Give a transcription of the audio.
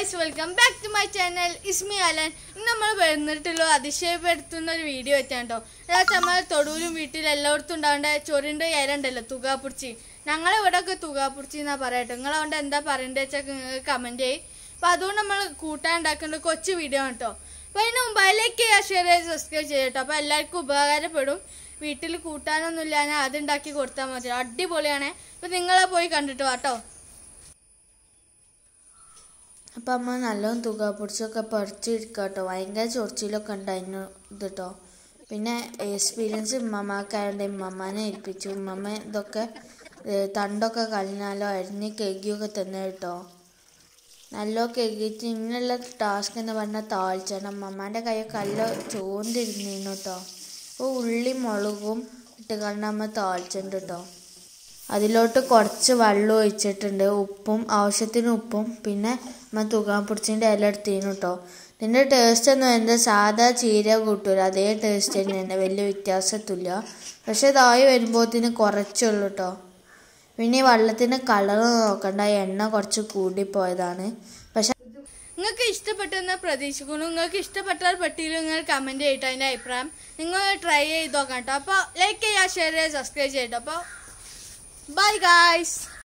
guys welcome back to my channel it's me Alan ഇന്ന് നമ്മൾ വരുന്നിട്ടുള്ള അതിശയപ്പെടുത്തുന്ന ഒരു വീഡിയോ വെച്ചാണ് കേട്ടോ അതായത് നമ്മൾ തൊടൂരും വീട്ടിൽ എല്ലായിടത്തും ഉണ്ടാവേണ്ട ചൊറിൻ്റെ ഇര ഉണ്ടല്ലോ തുകാപ്പുടിച്ചി ഞങ്ങളെ ഇവിടെ ഒക്കെ തുകാപ്പുടിച്ചി എന്നാ പറയട്ടോ നിങ്ങൾ അതുകൊണ്ട് എന്താ പറയണ്ടത് വെച്ചാൽ നിങ്ങൾ കമൻറ്റ് ചെയ്യും അപ്പം അതുകൊണ്ട് നമ്മൾ കൂട്ടാൻ ഉണ്ടാക്കേണ്ട കൊച്ചു വീഡിയോ ആണ് കേട്ടോ അപ്പോൾ അതിന് മുമ്പ് ലൈക്ക് ചെയ്യുക ഷെയർ ചെയ്ത് സബ്സ്ക്രൈബ് ചെയ്യുക കേട്ടോ അപ്പോൾ എല്ലാവർക്കും ഉപകാരപ്പെടും വീട്ടിൽ കൂട്ടാനൊന്നുമില്ല ഞാൻ അത് ഉണ്ടാക്കി കൊടുത്താൽ മതി അടിപൊളിയാണ് അപ്പോൾ നിങ്ങളെ പോയി കണ്ടിട്ട് വാട്ടോ അപ്പം അമ്മ നല്ലോണം തുക പൊടിച്ചൊക്കെ പറിച്ചെടുക്കുക കേട്ടോ ഭയങ്കര ചൊറിച്ചിലൊക്കെ ഉണ്ടായിരുന്നു ഇത് കേട്ടോ പിന്നെ എക്സ്പീരിയൻസ് ഉമ്മമാക്കായതുകൊണ്ട് ഉമ്മമാനെ ഏൽപ്പിച്ചു ഉമ്മമ്മ ഇതൊക്കെ ഏ, തണ്ടൊക്കെ കളഞ്ഞാലോ അരിഞ്ഞ് കഴുകിയൊക്കെ തന്നെ കേട്ടോ നല്ല കഴുകിയിട്ട് ഇങ്ങനെയുള്ള ടാസ്ക് എന്ന് പറഞ്ഞാൽ താഴ്ചണം അമ്മമാൻ്റെ കൈയൊക്കെ നല്ല ചോന്തിരുന്നിരുന്നു കേട്ടോ അപ്പോൾ ഉള്ളി മുളകും ഇട്ട് കണ്ട് അമ്മ താഴ്ച്ചിട്ടുണ്ട് കേട്ടോ അതിലോട്ട് കുറച്ച് വെള്ളം ഒഴിച്ചിട്ടുണ്ട് ഉപ്പും ആവശ്യത്തിന് ഉപ്പും പിന്നെ നമ്മൾ തുകാൻ പിടിച്ചിൻ്റെ ഇല എടുത്തിരുന്നു കേട്ടോ ഇതിൻ്റെ ടേസ്റ്റ് ഒന്നും എന്താ സാധാ ചീര കൂട്ടൂല അതേ ടേസ്റ്റ് തന്നെയാണ് വലിയ വ്യത്യാസത്തില്ല പക്ഷെ ഇതായി വരുമ്പോഴത്തേന് കുറച്ചുള്ളൂ കേട്ടോ പിന്നെ ഈ വെള്ളത്തിന് കളർ നോക്കണ്ട എണ്ണ കുറച്ച് കൂടിപ്പോയതാണ് പക്ഷെ നിങ്ങൾക്ക് ഇഷ്ടപ്പെട്ടെന്ന് പ്രതീക്ഷിക്കുന്നു നിങ്ങൾക്ക് ഇഷ്ടപ്പെട്ടാൽ പറ്റിയില്ല നിങ്ങൾ കമൻറ്റ് ചെയ്തിട്ട് അതിൻ്റെ അഭിപ്രായം നിങ്ങൾ ട്രൈ ചെയ്ത് നോക്കാം കേട്ടോ അപ്പോൾ ലൈക്ക് ചെയ്യുക ഷെയർ ചെയ്യുക സബ്സ്ക്രൈബ് ചെയ്യട്ടോ അപ്പോൾ ബൈ ഗായ്സ്